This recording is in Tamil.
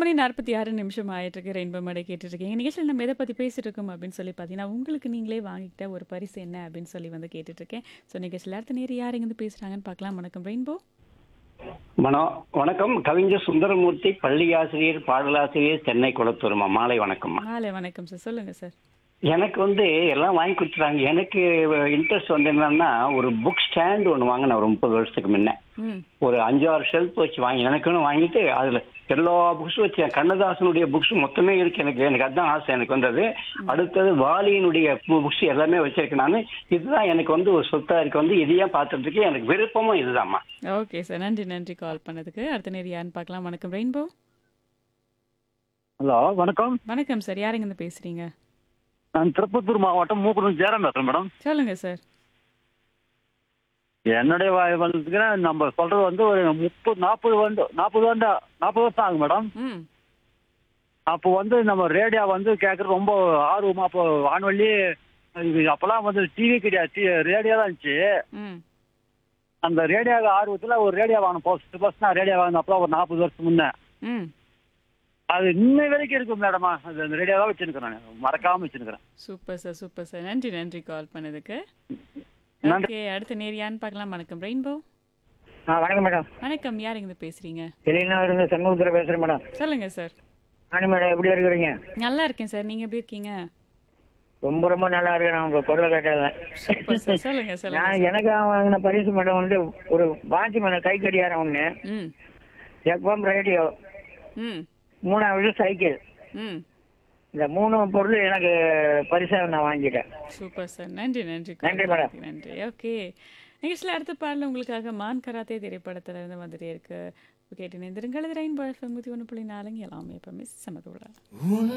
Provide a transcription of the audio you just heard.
மணி 46 நிமிஷம் ஆயிட்டிருக்கு. ரெயின்போ மேடை கேட்டுட்ருக்கீங்க. நிகழ்ச்சியில நம்ம எத பத்தி பேசிட்டு இருக்கோம் அப்படின்னு சொல்லி பார்த்தீங்கன்னா, உங்களுக்கு நீங்களே வாங்கிக்கிட்ட ஒரு பரிசு என்ன அப்படின்னு சொல்லி வந்து கேட்டுட்ருக்கேன். ஸோ நிகழ்ச்சியில அடுத்த நேரம் யார் எங்கேருந்து பேசுறாங்கன்னு பார்க்கலாம். வணக்கம் ரெயின்போ. மனோ வணக்கம் கவிஞர் சுந்தரமூர்த்தி பள்ளி ஆசிரியர் பாடலாசிரியர் சென்னை குளத்தூர்மா மாலை வணக்கம்மா மாலை வணக்கம் சார். சொல்லுங்க சார். எனக்கு வந்து எல்லாம் வாங்கி கொடுத்துட்டாங்க எனக்கு இன்ட்ரெஸ்ட் வந்து என்னன்னா ஒரு புக் ஸ்டாண்ட் ஒன்று வாங்கினேன் ஒரு முப்பது வருஷத்துக்கு முன்ன ம். ஒரு அஞ்சாறு ஷெல்ஃப் வச்சு வாங்கி எனக்குன்னு வாங்கிட்டு அதுல எல்லா புக்ஸும் வச்சேன் கண்ணதாசனுடைய புக்ஸ் மொத்தமே இருக்கு எனக்கு எனக்கு அதுதான் ஆசை எனக்கு வந்தது அடுத்தது வாலியினுடைய புக்ஸ் எல்லாமே வச்சிருக்கேன் நான் இதுதான் எனக்கு வந்து ஒரு சொத்தா இருக்கு வந்து இதையே பார்த்துட்டு இருக்கேன் எனக்கு விருப்பமும் இதுதான்மா ஓகே சார். நன்றி நன்றி கால் பண்ணதுக்கு. அடுத்த நேரம் யாருன்னு பார்க்கலாம். வணக்கம் ரெயின்போ. ஹலோ வணக்கம் வணக்கம் சார். யார் எங்கேருந்து பேசுறீங்க? நான் திருப்பத்தூர் மாவட்டம் மூக்குடன் ஜெயராம் பேசுறேன் மேடம் சொல்லுங்க சார். என்னுடைய வ- வந்துச்சுன்னா நம்ம சொல்றது வந்து ஒரு முப்பது நாற்பது வந்து நாற்பது வந்து நாற்பது வருஷம் ஆகும் மேடம் ம். அப்போ வந்து நம்ம ரேடியோ வந்து கேட்கறது ரொம்ப ஆர்வமா அப்போ வானொலி இது அப்போல்லாம் வந்து டிவி கிடையாது ரேடியோ தான் இருந்துச்சு ம். அந்த ரேடியோ ஆர்வத்தில் ஒரு ரேடியோ வாங்கணும் ஃபர்ஸ்ட் ஃபர்ஸ்ட் நான் ரேடியோ வாங்கின அப்போ ஒரு நாற்பது வருஷம் முன்னே ம். அது இன்னை வரைக்கும் இருக்கு மேடமா அது அந்த ரேடியோ தான் வச்சிருக்கிறேன் நான் மறக்காம வச்சிருக்கிறேன் சூப்பர் சார் சூப்பர் சார் நன்றி நன்றி கால் பண்ணதுக்கு நன்றி. ஓகே அடுத்த நேர் யான்னு பார்க்கலாம் வணக்கம் ரெயின்போ ஆ வணக்கம் மேடம் வணக்கம் யார் இருந்து பேசுறீங்க வெளிநாடு சண்முகத்தில் பேசுகிறேன் மேடம் சொல்லுங்க சார் ஆனி மேடம் எப்படி இருக்கிறீங்க நல்லா இருக்கேன் சார் நீங்க எப்படி இருக்கீங்க ரொம்ப ரொம்ப நல்லா இருக்கு நான் உங்கள் குரலை கேட்டதில்ல சூப்பர் சார் சொல்லுங்க சொல்லுங்க நான் எனக்கு வாங்கின பரிசு மேடம் வந்து ஒரு வாட்சி மேடம் கை கடியாரம் ஒன்று ம் எஃப்எம் ரேடியோ ம் மூணாவது சைக்கிள் ம் இந்த மூணு பொருள் எனக்கு பரிசாக நான் வாங்கிட்டேன் சூப்பர் சார் நன்றி நன்றி நன்றி, மேடம். நன்றி ஓகே நிகழ்ச்சியில் அடுத்த பாடல் உங்களுக்காக மான் கராத்தே திரைப்படத்துல இருந்து வந்துட்டே இருக்கு கேட்டு நேர்ந்திருங்கள் ரெயின்போ எஃப்எம் நூற்றி ஒன்று புள்ளி நாலுங்க எல்லாமே எப்பவுமே சமதோட